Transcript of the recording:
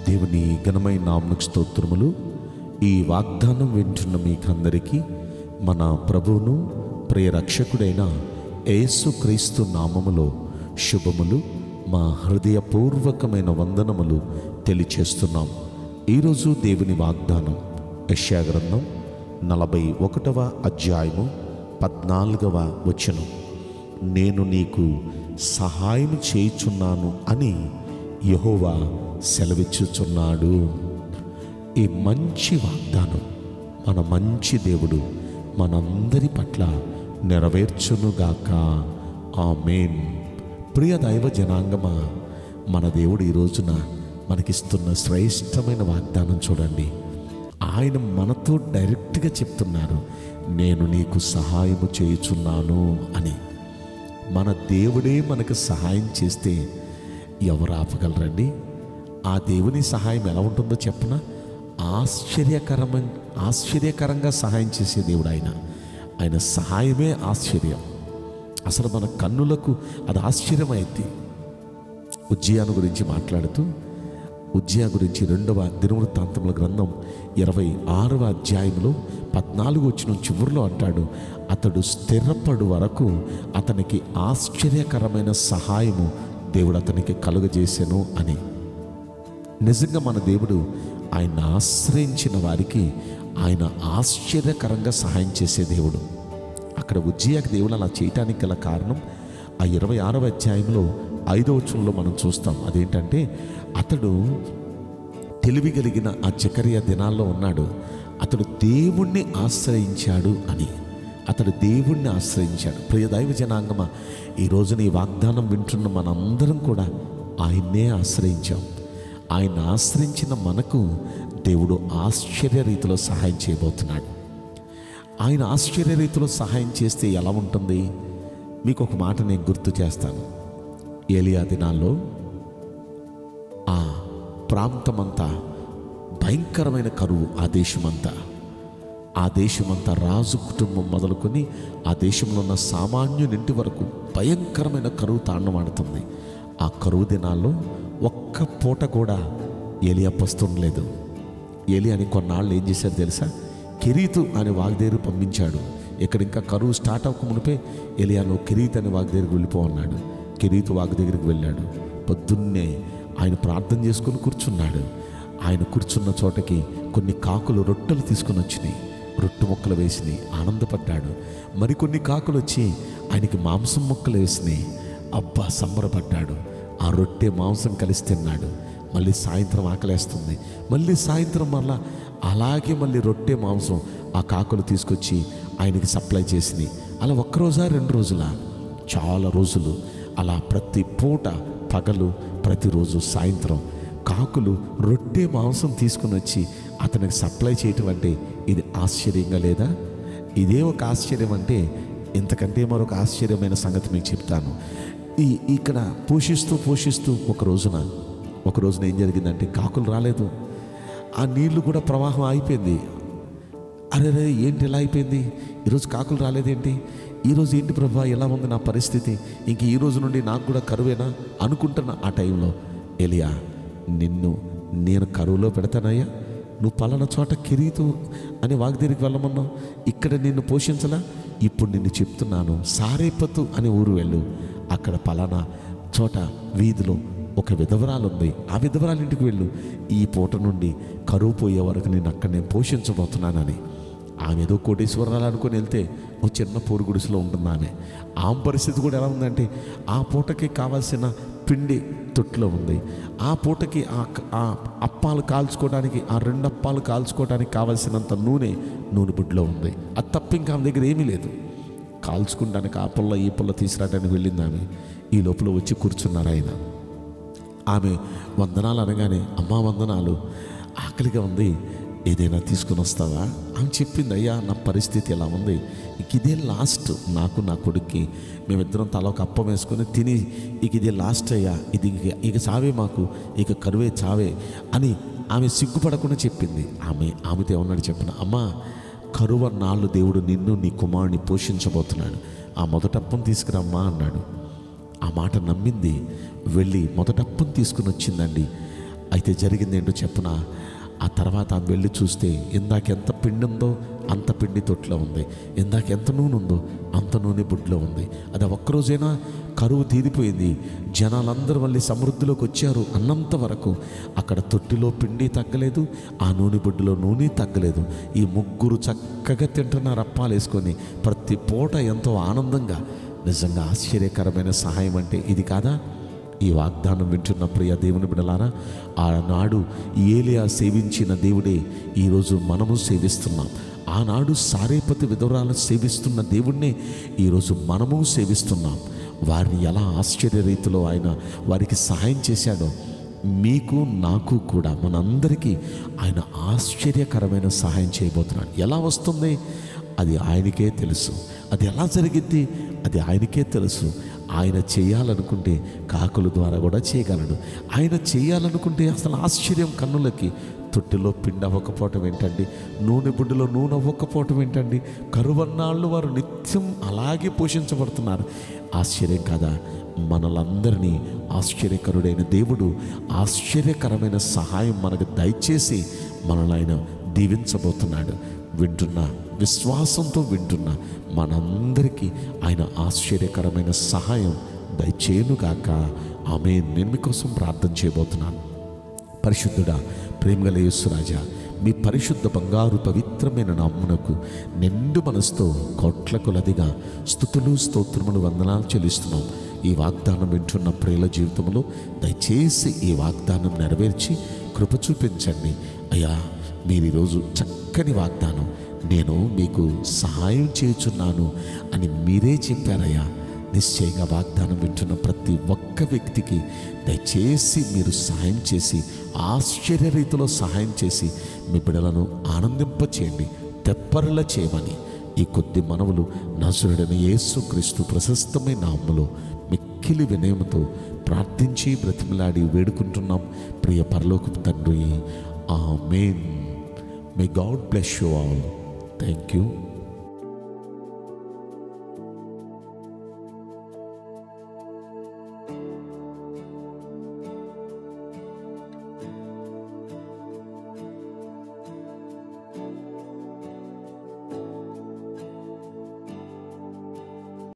దేవుని ఘనమైన నామకు స్తోత్రములు ఈ వాగ్దానం వింటున్న మీకందరికీ మన ప్రభువును ప్రియ రక్షకుడైన యేసుక్రీస్తు నామములో శుభములు మా హృదయపూర్వకమైన వందనములు తెలియచేస్తున్నాం ఈరోజు దేవుని వాగ్దానం యెషయా గ్రంథం నలభై ఒకటవ అధ్యాయము పద్నాలుగవ వచనం నేను నీకు సహాయం చేయుచున్నాను అని యెహోవా సెలవిచ్చుచున్నాడు ఈ మంచి వాగ్దానం మన మంచి దేవుడు మనందరి పట్ల నెరవేర్చునుగాక ఆమేన్ ప్రియ దైవ జనాంగమా మన దేవుడు ఈ రోజున మనకిస్తున్న శ్రేష్టమైన వాగ్దానం చూడండి ఆయన మనతో డైరెక్ట్గా చెప్తున్నారు నేను నీకు సహాయము చేయుచున్నాను అని మన దేవుడే మనకు సహాయం చేస్తే ఎవరు ఆపగలరండి ఆ దేవుని సహాయం ఎలా ఉంటుందో చెప్పన ఆశ్చర్యకరమైన ఆశ్చర్యకరంగా సహాయం చేసే దేవుడు ఆయన ఆయన సహాయమే ఆశ్చర్యం అసలు మన కన్నులకు అది ఆశ్చర్యమైంది ఉజ్జయాను గురించి మాట్లాడుతూ ఉజ్జయ గురించి రెండవ దినవృత్తాంతముల గ్రంథం ఇరవై ఆరవ అధ్యాయంలో పద్నాలుగు వచ్చిన చివరిలో అంటాడు అతడు స్థిరపడు వరకు అతనికి ఆశ్చర్యకరమైన సహాయము దేవుడు అతనికి కలుగజేసెను అని నిజంగా మన దేవుడు ఆయన ఆశ్రయించిన వారికి ఆయన ఆశ్చర్యకరంగా సహాయం చేసే దేవుడు అక్కడ ఉజ్జయాకి దేవుడు అలా చేయటానికి గల కారణం ఆ ఇరవై ఆరవ అధ్యాయంలో ఐదవ వచనంలో మనం చూస్తాం అదేంటంటే అతడు తెలివి కలిగిన ఆ చకర్య దినాల్లో ఉన్నాడు అతడు దేవుణ్ణి ఆశ్రయించాడు అని అతడు దేవుణ్ణి ఆశ్రయించాడు ప్రియ దైవ జనాంగమ ఈ రోజున ఈ వాగ్దానం వింటున్న మనందరం కూడా ఆయన్నే ఆశ్రయించాం ఆయన ఆశ్రయించిన మనకు దేవుడు ఆశ్చర్య రీతిలో సహాయం చేయబోతున్నాడు ఆయన ఆశ్చర్య రీతిలో సహాయం చేస్తే ఎలా ఉంటుంది మీకు ఒక మాట నేను గుర్తు చేస్తాను ఏలియా దినాల్లో ఆ ప్రాంతమంతా భయంకరమైన కరువు ఆ దేశమంతా ఆ దేశమంతా రాజు కుటుంబం మొదలుకొని ఆ దేశంలో ఉన్న సామాన్యునింటి వరకు భయంకరమైన కరువు తాండమాడుతుంది ఆ కరువు దినాల్లో ఒక్క పూట కూడా ఏలియా పస్తుండలేదు ఏలియాని కొన్నాళ్ళు ఏం చేశాడు తెలుసా కిరీతు అనే వాగ్దేరు పంపించాడు ఇక్కడ ఇంకా కరువు స్టార్ట్ అవ్వక మునిపే ఏలియాను కిరీత్ అనే వాగ్ దగ్గరికి వెళ్ళిపో అన్నాడు కిరీతు వాగ్ దగ్గరికి వెళ్ళాడు పొద్దున్నే ఆయన ప్రార్థన చేసుకుని కూర్చున్నాడు ఆయన కూర్చున్న చోటకి కొన్ని కాకులు రొట్టెలు తీసుకొని వచ్చినాయి రొట్టె ముక్కలు వేసినాయి ఆనందపడ్డాడు మరికొన్ని కాకులు వచ్చి ఆయనకి మాంసం ముక్కలు వేసినాయి అబ్బా సంబరపడ్డాడు ఆ రొట్టె మాంసం కలిసి తిన్నాడు మళ్ళీ సాయంత్రం ఆకలేస్తుంది మళ్ళీ సాయంత్రం మళ్ళా అలాగే మళ్ళీ రొట్టె మాంసం ఆ కాకులు తీసుకొచ్చి ఆయనకి సప్లై చేసినాయి అలా ఒక్కరోజా రెండు రోజులా చాలా రోజులు అలా ప్రతి పూట పగలు ప్రతిరోజు సాయంత్రం కాకులు రొట్టె మాంసం తీసుకుని వచ్చి అతనికి సప్లై చేయటం అంటే ఇది ఆశ్చర్యంగా లేదా ఇదే ఒక ఆశ్చర్యం అంటే ఇంతకంటే మరొక ఆశ్చర్యమైన సంగతి మీకు చెప్తాను ఈ ఇక్కడ పోషిస్తూ పోషిస్తూ ఒక రోజున ఒక రోజున ఏం జరిగిందంటే కాకులు రాలేదు ఆ నీళ్లు కూడా ప్రవాహం అయిపోయింది అరే రే ఏంటి ఎలా అయిపోయింది ఈరోజు కాకులు రాలేదేంటి ఈరోజు ఏంటి ప్రభా ఎలా ఉంది నా పరిస్థితి ఇంక ఈ రోజు నుండి నాకు కూడా కరువేనా అనుకుంటున్న ఆ టైంలో ఎలియా నిన్ను నేను కరువులో పెడతానయ్యా నువ్వు పలానా చోట కిరీతు అని వాగ్దేరికి వెళ్ళమన్నావు ఇక్కడ నిన్ను పోషించలా ఇప్పుడు నిన్ను చెప్తున్నాను సారేపతు అనే ఊరు వెళ్ళు అక్కడ పలానా చోట వీధిలో ఒక విధవరాలు ఉంది ఆ విధవరాలు ఇంటికి వెళ్ళు ఈ పూట నుండి కరువు పోయే వరకు నేను అక్కడ నేను పోషించబోతున్నానని ఆమె ఏదో కోటేశ్వరాలు అనుకుని వెళ్తే ఓ చిన్న పోరుగుడిసెలో ఉంటుంది ఆమె ఆమె పరిస్థితి కూడా ఎలా ఉందంటే ఆ పూటకి కావాల్సిన పిండి తొట్టులో ఉంది ఆ పూటకి ఆ ఆ అప్పాలు కాల్చుకోవడానికి ఆ రెండు అప్పాలు కాల్చుకోవడానికి కావాల్సినంత నూనె నూనె బుడ్లో ఉంది అది తప్ప ఇంకా ఆమె దగ్గర ఏమీ లేదు కాల్చుకుంటానికి ఆ పుల్ల ఈ పుల్ల తీసుకురావడానికి వెళ్ళింది ఆమె ఈ లోపల వచ్చి కూర్చున్నారు ఆయన ఆమె వందనాలు అనగానే అమ్మా వందనాలు ఆకలిగా ఉంది ఏదైనా తీసుకుని వస్తావా ఆమె చెప్పింది అయ్యా నా పరిస్థితి ఎలా ఉంది ఇక ఇదే లాస్ట్ నాకు నా కొడుక్కి మేమిద్దరం తల ఒక అప్పం వేసుకొని తిని ఇక ఇదే లాస్ట్ అయ్యా ఇది ఇక ఇక చావే మాకు ఇక కరువే చావే అని ఆమె సిగ్గుపడకుండా చెప్పింది ఆమె ఆమెతో ఏమన్నాడు చెప్పిన అమ్మా కరువ నాళ్ళు దేవుడు నిన్ను నీ కుమారుని పోషించబోతున్నాడు ఆ మొదటప్పం తీసుకురమ్మా అన్నాడు ఆ మాట నమ్మింది వెళ్ళి మొదటప్పం తీసుకుని వచ్చిందండి అయితే జరిగింది ఏంటో చెప్పనా ఆ తర్వాత ఆమె వెళ్ళి చూస్తే ఇందాక ఎంత పిండి ఉందో అంత పిండి తొట్టిలో ఉంది ఇందాక ఎంత నూనె ఉందో అంత నూనె బుడ్లో ఉంది అది ఒక్కరోజైనా కరువు తీరిపోయింది జనాలందరూ మళ్ళీ సమృద్ధిలోకి వచ్చారు అన్నంత వరకు అక్కడ తొట్టిలో పిండి తగ్గలేదు ఆ నూనె బుడ్డిలో నూనె తగ్గలేదు ఈ ముగ్గురు చక్కగా తింటున్నారు అప్పాలు వేసుకొని ప్రతి పూట ఎంతో ఆనందంగా నిజంగా ఆశ్చర్యకరమైన సహాయం అంటే ఇది కాదా ఈ వాగ్దానం వింటున్న ప్రియ దేవుని బిడలారా ఆనాడు ఏలియా సేవించిన దేవుడే ఈరోజు మనము సేవిస్తున్నాం ఆనాడు సారేపతి విధురాలు సేవిస్తున్న దేవుణ్ణే ఈరోజు మనము సేవిస్తున్నాం వారిని ఎలా ఆశ్చర్య రీతిలో ఆయన వారికి సహాయం చేశాడో మీకు నాకు కూడా మనందరికీ ఆయన ఆశ్చర్యకరమైన సహాయం చేయబోతున్నాడు ఎలా వస్తుంది అది ఆయనకే తెలుసు అది ఎలా జరిగిద్ది అది ఆయనకే తెలుసు ఆయన చేయాలనుకుంటే కాకుల ద్వారా కూడా చేయగలడు ఆయన చేయాలనుకుంటే అసలు ఆశ్చర్యం కన్నులకి తొట్టిలో పిండి అవ్వకపోవటం ఏంటండి నూనె బుడ్డిలో నూనె అవ్వకపోవటం ఏంటండి కరువన్నాళ్ళు వారు నిత్యం అలాగే పోషించబడుతున్నారు ఆశ్చర్యం కదా మనలందరినీ ఆశ్చర్యకరుడైన దేవుడు ఆశ్చర్యకరమైన సహాయం మనకు దయచేసి మనల్ని ఆయన దీవించబోతున్నాడు వింటున్న విశ్వాసంతో వింటున్న మనందరికీ ఆయన ఆశ్చర్యకరమైన సహాయం దయచేయునుగాక ఆమె నేను మీకోసం ప్రార్థన చేయబోతున్నాను పరిశుద్ధుడా ప్రేమగల యేసురాజా మీ పరిశుద్ధ బంగారు పవిత్రమైన నామ్మునకు నిండు మనసుతో కోట్ల కొలదిగా స్థుతులు స్తోత్రములు వందనాలు చెల్లిస్తున్నాం ఈ వాగ్దానం వింటున్న ప్రియుల జీవితంలో దయచేసి ఈ వాగ్దానం నెరవేర్చి కృప చూపించండి అయ్యా మీరు ఈరోజు చక్కని వాగ్దానం నేను మీకు సహాయం చేయుచున్నాను అని మీరే చెప్పారయ్యా నిశ్చయంగా వాగ్దానం వింటున్న ప్రతి ఒక్క వ్యక్తికి దయచేసి మీరు సహాయం చేసి ఆశ్చర్య రీతిలో సహాయం చేసి మీ బిడలను ఆనందింపచేయండి తెప్పరల చేయమని ఈ కొద్ది మనవులు నసురుడైన యేసు క్రీస్తు ప్రశస్తమైన నామములో మిక్కిలి వినయముతో ప్రార్థించి బ్రతిమలాడి వేడుకుంటున్నాం ప్రియ పరలోకపు తండ్రి amen may God bless you all thank you